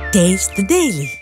Taste the Daily.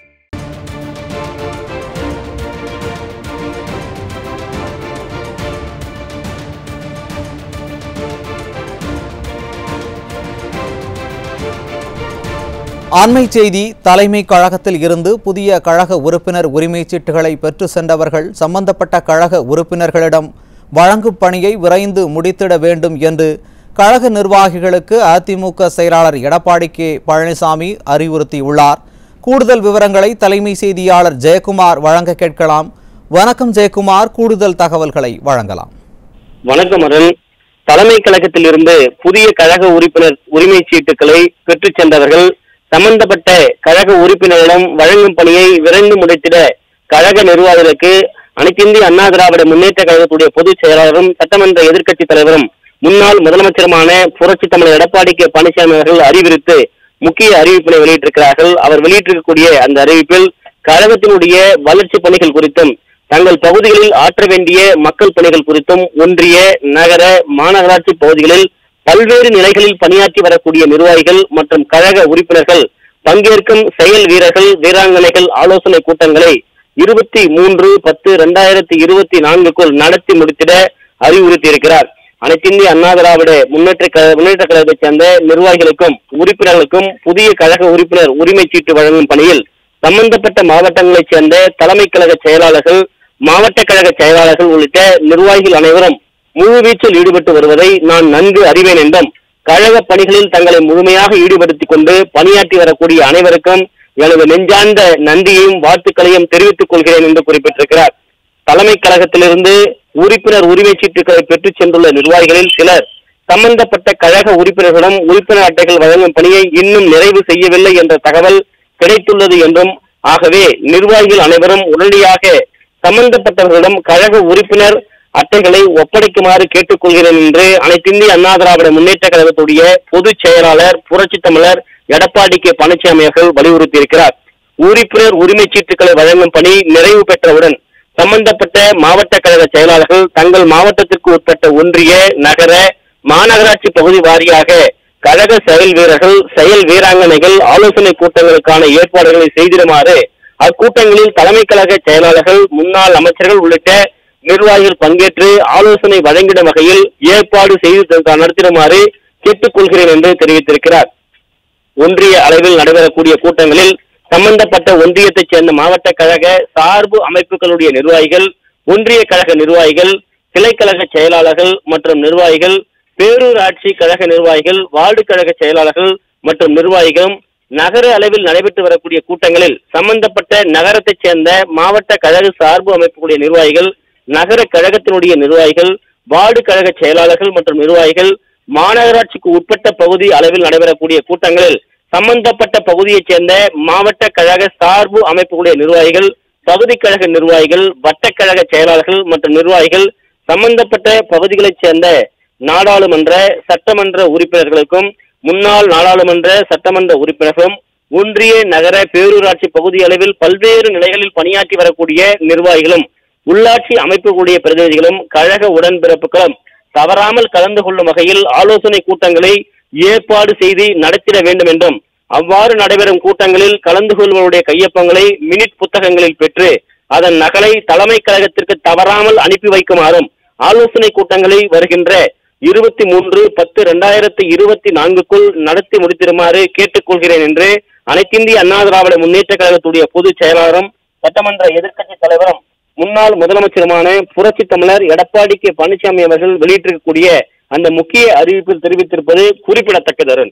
அண்மை செய்தி தலைமை கழகத்தில் இருந்து புதிய கழக உறுப்பினர் உரிமை சீட்டுகளை பெற்று சென்றவர்கள் சம்பந்தப்பட்ட கழக உறுப்பினர்களிடம் வழங்கும் பணியை விரைந்து முடித்திட வேண்டும் என்று கழக நிர்வாகிகளுக்கு அதிமுக செயலாளர் எடப்பாடி கே பழனிசாமி அறிவுறுத்தியுள்ளார் கூடுதல் விவரங்களை தலைமை செய்தியாளர் ஜெயக்குமார் வழங்க கேட்கலாம் வணக்கம் ஜெயக்குமார் கூடுதல் தகவல்களை வழங்கலாம் வணக்கம் அருண் தலைமை கழகத்தில் இருந்து புதிய கழக உறுப்பினர் உரிமை சீட்டுகளை பெற்றுச் சென்றவர்கள் சம்பந்தப்பட்ட கழக உறுப்பினரிடம் வழங்கும் பணியை விரைந்து முடித்திட கழக நிர்வாகிகளுக்கு அனைத்திந்திய அண்ணா திராவிட முன்னேற்ற கழகத்துடைய பொதுச் செயலாளரும் சட்டமன்ற எதிர்க்கட்சித் தலைவரும் முன்னாள் முதலமைச்சருமான புரட்சி தமிழர் எடப்பாடி கே பழனிசாமி அவர்கள் அறிவித்து முக்கிய அறிவிப்பினை வெளியிட்டிருக்கிறார்கள் அவர் வெளியிட்டிருக்கக்கூடிய அந்த அறிவிப்பில் கழகத்தினுடைய வளர்ச்சி பணிகள் குறித்தும் தங்கள் பகுதிகளில் ஆற்ற வேண்டிய மக்கள் பணிகள் குறித்தும் ஒன்றிய நகர மாநகராட்சி பகுதிகளில் பல்வேறு நிலைகளில் பணியாற்றி வரக்கூடிய நிர்வாகிகள் மற்றும் கழக உறுப்பினர்கள் பங்கேற்கும் செயல் வீரர்கள் வீராங்கனைகள் ஆலோசனை கூட்டங்களை இருபத்தி மூன்று பத்து இரண்டாயிரத்தி இருபத்தி நான்குக்குள் நடத்தி முடித்திட அறிவுறுத்தியிருக்கிறார் அனைத்திந்திய அண்ணா திராவிட முன்னேற்ற கழக முன்னேற்ற கழகத்தைச் சேர்ந்த நிர்வாகிகளுக்கும் உறுப்பினர்களுக்கும் புதிய கழக உறுப்பினர் உரிமை சீட்டு வழங்கும் பணியில் சம்பந்தப்பட்ட மாவட்டங்களைச் சேர்ந்த தலைமை கழக செயலாளர்கள் மாவட்ட கழக செயலாளர்கள் உள்ளிட்ட நிர்வாகிகள் அனைவரும் முழுவீச்சில் ஈடுபட்டு வருவதை நான் நன்கு அறிவேன் என்றும் கழக பணிகளில் தங்களை முழுமையாக ஈடுபடுத்திக் கொண்டு பணியாற்றி வரக்கூடிய அனைவருக்கும் எனது நெஞ்சார்ந்த நன்றியையும் வாழ்த்துக்களையும் தெரிவித்துக் கொள்கிறேன் என்று குறிப்பிட்டிருக்கிறார் தலைமை கழகத்திலிருந்து உறுப்பினர் உரிமை சீட்டுகளை பெற்றுச் சென்றுள்ள நிர்வாகிகளில் சிலர் சம்பந்தப்பட்ட கழக உறுப்பினர்களிடம் உறுப்பினர் அட்டைகள் வழங்கும் பணியை இன்னும் நிறைவு செய்யவில்லை என்ற தகவல் கிடைத்துள்ளது என்றும் ஆகவே நிர்வாகிகள் அனைவரும் உடனடியாக சம்பந்தப்பட்டவர்களிடம் கழக உறுப்பினர் அட்டைகளை ஒப்படைக்குமாறு கேட்டுக்கொள்கிறேன் என்று அனைத்திந்திய அண்ணா திராவிட முன்னேற்ற கழகத்துடைய பொதுச் செயலாளர் புரட்சி தமிழர் எடப்பாடி கே பழனிசாமி அவர்கள் வலியுறுத்தியிருக்கிறார் உறுப்பினர் உரிமை சீட்டுகளை வழங்கும் பணி நிறைவு பெற்றவுடன் சம்பந்தப்பட்ட மாவட்ட கழக செயலாளர்கள் தங்கள் மாவட்டத்திற்கு உட்பட்ட ஒன்றிய நகர மாநகராட்சி பகுதி வாரியாக கழக செயல் வீரர்கள் செயல் வீராங்கனைகள் ஆலோசனை கூட்டங்களுக்கான ஏற்பாடுகளை செய்திடுமாறு அக்கூட்டங்களில் தலைமை கழக செயலாளர்கள் முன்னாள் அமைச்சர்கள் உள்ளிட்ட நிர்வாகிகள் பங்கேற்று ஆலோசனை வழங்கிடும் வகையில் ஏற்பாடு செய்து த- நடத்திடுமாறு கேட்டுக்கொள்கிறேன் என்று தெரிவித்திருக்கிறார் ஒன்றிய அளவில் நடைபெறக்கூடிய கூட்டங்களில் சம்பந்தப்பட்ட ஒன்றியத்தைச் சேர்ந்த மாவட்ட கழக சார்பு அமைப்புகளுடைய நிர்வாகிகள் ஒன்றிய கழக நிர்வாகிகள் கிளைக்கழக செயலாளர்கள் மற்றும் நிர்வாகிகள் பேரூராட்சி கழக நிர்வாகிகள் வார்டு கழக செயலாளர்கள் மற்றும் நிர்வாகிகளும் நகர அளவில் நடைபெற்று வரக்கூடிய கூட்டங்களில் சம்பந்தப்பட்ட நகரத்தைச் சேர்ந்த மாவட்ட கழக சார்பு அமைப்புடைய நிர்வாகிகள் நகர கழகத்தினுடைய நிர்வாகிகள் வார்டு கழக செயலாளர்கள் மற்றும் நிர்வாகிகள் மாநகராட்சிக்கு உட்பட்ட பகுதி அளவில் நடைபெறக்கூடிய கூட்டங்களில் சம்பந்தப்பட்ட பகுதியைச் சேர்ந்த மாவட்ட கழக சார்பு அமைப்புடைய நிர்வாகிகள் பகுதி கழக நிர்வாகிகள் வட்டக்கழக செயலாளர்கள் மற்றும் நிர்வாகிகள் சம்பந்தப்பட்ட பகுதிகளைச் சேர்ந்த நாடாளுமன்ற சட்டமன்ற உறுப்பினர்களுக்கும் முன்னாள் நாடாளுமன்ற சட்டமன்ற உறுப்பினர்களும் ஒன்றிய நகர பேரூராட்சி பகுதி அளவில் பல்வேறு நிலைகளில் பணியாற்றி வரக்கூடிய நிர்வாகிகளும் உள்ளாட்சி அமைப்புகளுடைய பிரதிநிதிகளும் கழக உடன்பிறப்புகளும் தவறாமல் கலந்து கொள்ளும் வகையில் ஆலோசனை கூட்டங்களை ஏற்பாடு செய்து நடத்திட வேண்டும் என்றும் அவ்வாறு நடைபெறும் கூட்டங்களில் கலந்து கொள்வருடைய கையொப்பங்களை மினிட் புத்தகங்களில் பெற்று அதன் நகலை தலைமை கழகத்திற்கு தவறாமல் அனுப்பி வைக்குமாறும் ஆலோசனை கூட்டங்களை வருகின்ற இருபத்தி மூன்று பத்து இரண்டாயிரத்தி இருபத்தி நான்குக்குள் நடத்தி முடித்திடுமாறு கேட்டுக்கொள்கிறேன் என்று அனைத்திந்திய அண்ணா திராவிட முன்னேற்ற கழகத்துடைய பொதுச் செயலாளரும் சட்டமன்ற எதிர்க்கட்சி தலைவரும் முன்னாள் முதலமைச்சருமான புரட்சி தமிழர் எடப்பாடி கே பழனிசாமி அவர்கள் வெளியிட்டிருக்கக்கூடிய அந்த முக்கிய அறிவிப்பில் தெரிவித்திருப்பது குறிப்பிடத்தக்கது அருண்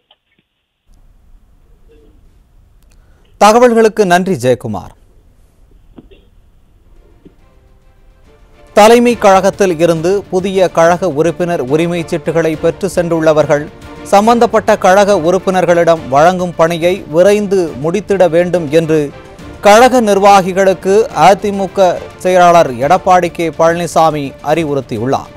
தகவல்களுக்கு நன்றி ஜெயக்குமார் தலைமை கழகத்தில் இருந்து புதிய கழக உறுப்பினர் உரிமை சீட்டுகளை பெற்று சென்றுள்ளவர்கள் சம்பந்தப்பட்ட கழக உறுப்பினர்களிடம் வழங்கும் பணியை விரைந்து முடித்திட வேண்டும் என்று கழக நிர்வாகிகளுக்கு அதிமுக செயலாளர் எடப்பாடி கே பழனிசாமி அறிவுறுத்தியுள்ளார்